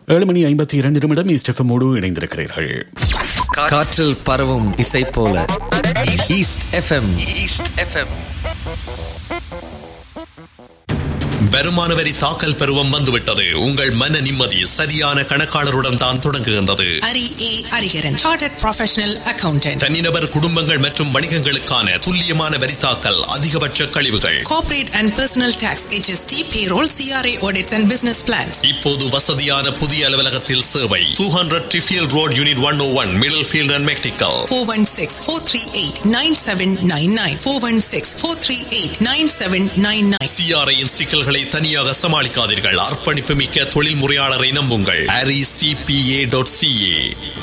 ஏழு மணி ஐம்பத்தி இரண்டு நிமிடம் ஈஸ்டெஃபமோடு இணைந்திருக்கிறீர்கள் காற்றில் பரவும் இசை போல ஈஸ்ட் எஃப்எம் ஈஸ்ட் எஃப்எம் வருமான வரி தாக்கல் பருவம் வந்துவிட்டது உங்கள் மன நிம்மதி சரியான கணக்காளருடன் தான் தொடங்குகின்றது Hari A Hariharan chartered professional accountant தனிநபர் குடும்பங்கள் மற்றும் வணிகங்களுக்கான துல்லியமான வரி தாக்கல் அதிகபட்ச கழிவுகள் corporate and personal tax HST payroll CRA audits and business plans இப்போது வசதியான புதிய அலுவலகத்தில் சேவை two hundred Tiffield road unit one O one Middlefield and McNicoll 416-438-9799 416-438-9799 சிஆர்ஐயின் சிக்கல்களை தனியாக சமாளிக்காதீர்கள் அர்ப்பணிப்பு மிக்க தொழில் முறையாளரை நம்புங்கள் அரி சிபிஏ டாட் சிஏ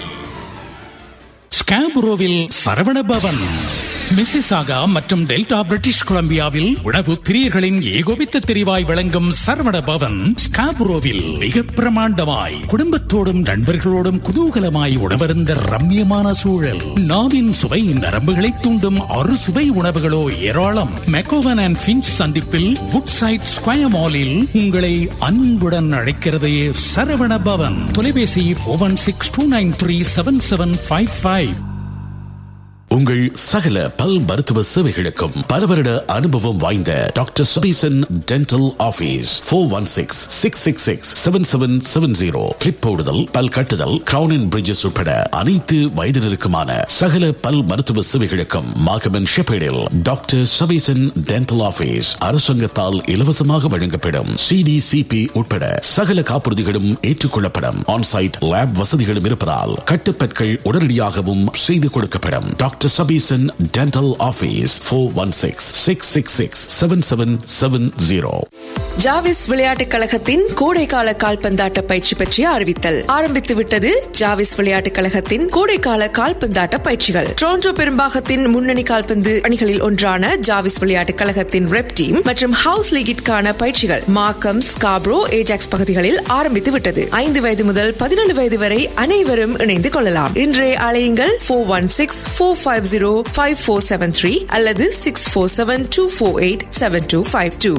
ஸ்காபுரோவில் சரவண பவன் மிசிசாகா மற்றும் டெல்டா பிரிட்டிஷ் கொலம்பியாவில் உணவு பிரியர்களின் ஏகோபித்த தெரிவாய் விளங்கும் சரவண பவன் ஸ்காபுரோவில் மிக பிரமாண்டமாய் குடும்பத்தோடும் நண்பர்களோடும் குதூகலமாய் உணவருந்த ரம்யமான சூழல் நாவின் சுவை நரம்புகளை தூண்டும் அறு சுவை உணவுகளோ ஏராளம் மெக்கோவன் அண்ட் பிஞ்ச் சந்திப்பில் வுட் சைட் ஸ்கொயர் மாலில் உங்களை அன்புடன் அழைக்கிறது சரவண பவன் தொலைபேசி one six two nine three seven seven five five உங்கள் சகல பல் மருத்துவ சேவைகளுக்கும் பல வருட அனுபவம் வாய்ந்த doctor Sabeesan dental office four one six six six six seven seven seven zero clip போடுதல் பல் கட்டுதல் கிரவுன் அண்ட் பிரிட்ஜஸ் உட்பட அனைத்து வயதினருக்குமான சகல பல் மருத்துவ சேவைகளுக்கும் மாகமன் ஷெப்பேடில் டாக்டர் சபீசன் டென்டல் ஆபீஸ் அரசாங்கத்தால் இலவசமாக வழங்கப்படும் சிடிசிபி உட்பட சகல காப்புறுதிகளும் ஏற்றுக்கொள்ளப்படும் ஆன்சைட் லேப் வசதிகளும் இருப்பதால் கட்டுப்பற்கள் உடனடியாகவும் செய்து கொடுக்கப்படும் doctor Sabeesan dental office four one six six six six seven seven seven zero Javis விளையாட்டுக் கழகத்தின் கோடைக்கால கால்பந்தாட்ட பயிற்சி பற்றிய அறிவித்தல் ஆரம்பித்து விட்டது ஜாவிஸ் விளையாட்டுக் கழகத்தின் கோடைக்கால கால்பந்தாட்ட பயிற்சிகள் டொரண்டோ பெரும்பாகத்தின் முன்னணி கால்பந்து அணிகளில் ஒன்றான ஜாவிஸ் விளையாட்டுக் கழகத்தின் ரெப் டீம் மற்றும் ஹவுஸ் லீகிற்கான பயிற்சிகள் மார்க்கம் ஸ்காப்ரோ ஏஜாக்ஸ் பகுதிகளில் ஆரம்பித்து விட்டது ஐந்து வயது முதல் பதினேழு வயது வரை அனைவரும் இணைந்து கொள்ளலாம் இன்றைய அலையுங்கள் four one six four five zero five four seven three அல்லது six four seven two four eight seven two five two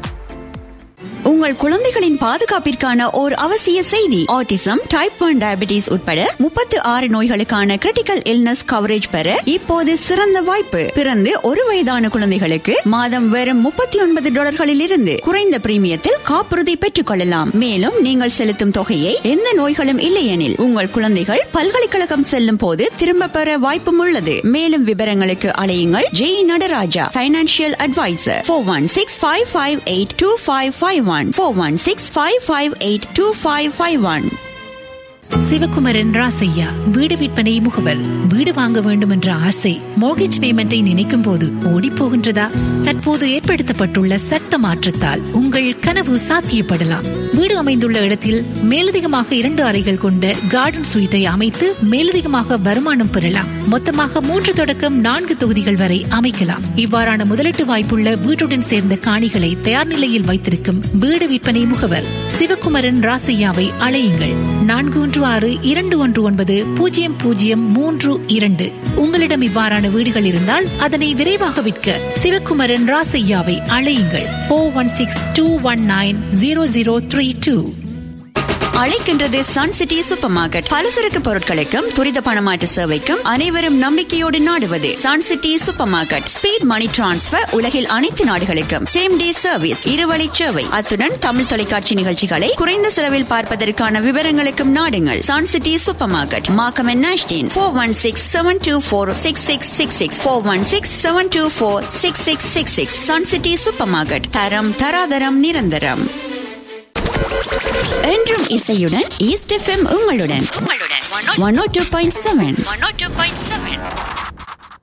உங்கள் குழந்தைகளின் பாதுகாப்பிற்கான ஓர் அவசிய செய்தி ஆட்டிசம் டைப் ஒன் டயபிட்டிஸ் உட்பட முப்பத்து ஆறு நோய்களுக்கான கிரிட்டிக்கல் இல்னஸ் கவரேஜ் பெற இப்போது சிறந்த வாய்ப்பு பிறந்து ஒரு வயதான குழந்தைகளுக்கு மாதம் வெறும் முப்பத்தி ஒன்பது டாலர்களில் இருந்து குறைந்த பிரீமியத்தில் காப்புறுதி பெற்றுக் கொள்ளலாம் மேலும் நீங்கள் செலுத்தும் தொகையை எந்த நோய்களும் இல்லையெனில் உங்கள் குழந்தைகள் பல்கலைக்கழகம் செல்லும் போது திரும்ப பெற வாய்ப்பும் உள்ளது மேலும் விவரங்களுக்கு அலையுங்கள் Jay Nadaraja financial advisor four one six five five eight two five five one four one six five five eight two five five one Sivakumaran Rasaiah வீடு விற்பனை முகவர் வீடு வாங்க வேண்டும் என்ற ஆசை மோர்கேஜ் பேமெண்டை நினைக்கும் போது ஓடி போகின்றதா தற்போது ஏற்படுத்தப்பட்டுள்ள சட்ட மாற்றத்தால் உங்கள் கனவு சாத்தியப்படலாம் வீடு அமைந்துள்ள இடத்தில் மேலதிகமாக இரண்டு அறைகள் கொண்ட கார்டன் சுயிட்டை அமைத்து மேலதிகமாக வருமானம் பெறலாம் மொத்தமாக மூன்று தொடக்கம் நான்கு தொகுதிகள் வரை அமைக்கலாம் இவ்வாறான முதலீட்டு வாய்ப்புள்ள வீட்டுடன் சேர்ந்த காணிகளை தயார் நிலையில் வைத்திருக்கும் வீடு விற்பனை முகவர் சிவகுமரன் ராசையாவை அழையுங்கள் நான்கு ஒன்று ஆறு இரண்டு ஒன்று ஒன்பது பூஜ்ஜியம் பூஜ்ஜியம் மூன்று இரண்டு உங்களிடம் இவ்வாறான வீடுகள் இருந்தால் அதனை விரைவாக விற்க சிவகுமரன் ராசையாவை அழையுங்கள் four one six two one nine zero zero three two அழைக்கின்றது சன் சிட்டி சூப்பர் மார்க்கெட் பலசரக்கு பொருட்களுக்கும் துரித பணமாற்று சேவைக்கும் அனைவரும் நம்பிக்கையோடு நாடுவது Sun City supermarket speed money transfer உலகில் அனைத்து நாடுகளுக்கும் சேம் டே சர்வீஸ் இருவழி சேவை அத்துடன் தமிழ் தொலைக்காட்சி நிகழ்ச்சிகளை குறைந்த செலவில் பார்ப்பதற்கான விவரங்களுக்கும் நாடுங்கள் Sun City supermarket Markham Nashdene four one six seven two four six six six six four one six seven two four six six six six Sun City supermarket தரம் தராதரம் நிரந்தரம் என்றும் இசையுடன் ஈஸ்ட் எஃப்எம் உங்களுடன் one O two point seven